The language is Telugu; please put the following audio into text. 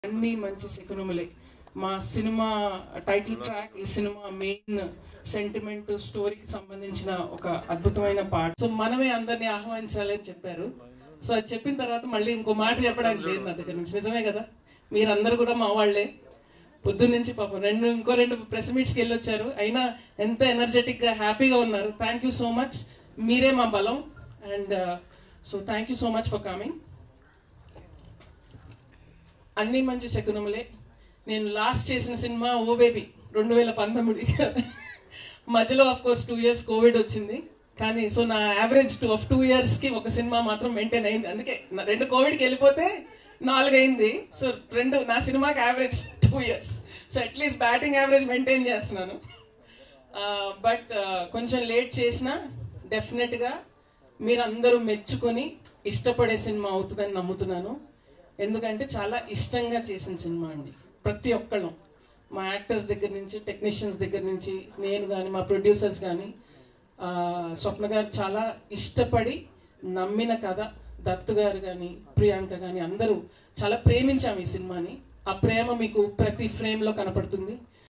అన్ని మంచి శకునములే మా సినిమా టైటిల్ ట్రాక్ ఈ సినిమా మెయిన్ సెంటిమెంట్ స్టోరీకి సంబంధించిన ఒక అద్భుతమైన పాట సో మనమే అందరినీ ఆహ్వానించాలి అని చెప్పారు సో అది చెప్పిన తర్వాత మళ్ళీ ఇంకో మాట చెప్పడానికి లేదు నా దగ్గర నుంచి నిజమే కదా మీరందరూ కూడా మా వాళ్ళే పొద్దున్న నుంచి పాపం రెండు ఇంకో రెండు ప్రెస్ మీట్స్కి వెళ్ళి వచ్చారు అయినా ఎంత ఎనర్జెటిక్ గా హ్యాపీగా ఉన్నారు థ్యాంక్ యూ సో మచ్ మీరే మా బలం and so thank you so much for coming Anni Manchi శకునములే నేను లాస్ట్ చేసిన సినిమా ఓ బేబీ రెండు వేల పంతొమ్మిది మధ్యలో of course two years Covid వచ్చింది కానీ సో నా యావరేజ్ టూ ఆఫ్ టూ కి ఒక సినిమా మాత్రం మెయింటైన్ అయింది అందుకే నా రెండు కోవిడ్కి వెళ్ళిపోతే నాలుగు అయింది సో రెండు నా సినిమాకి average two years so at least batting average maintain చేస్తున్నాను బట్ కొంచెం లేట్ చేసినా డెఫినెట్గా మీరందరూ మెచ్చుకొని ఇష్టపడే సినిమా అవుతుందని నమ్ముతున్నాను ఎందుకంటే చాలా ఇష్టంగా చేసిన సినిమా అండి ప్రతి ఒక్కళ్ళం మా యాక్టర్స్ దగ్గర నుంచి టెక్నీషియన్స్ దగ్గర నుంచి నేను కానీ మా ప్రొడ్యూసర్స్ కానీ స్వప్న గారు చాలా ఇష్టపడి నమ్మిన కథ దత్తు గారు కానీ ప్రియాంక కానీ అందరూ చాలా ప్రేమించాము ఈ సినిమాని ఆ ప్రేమ మీకు ప్రతి ఫ్రేమ్లో కనపడుతుంది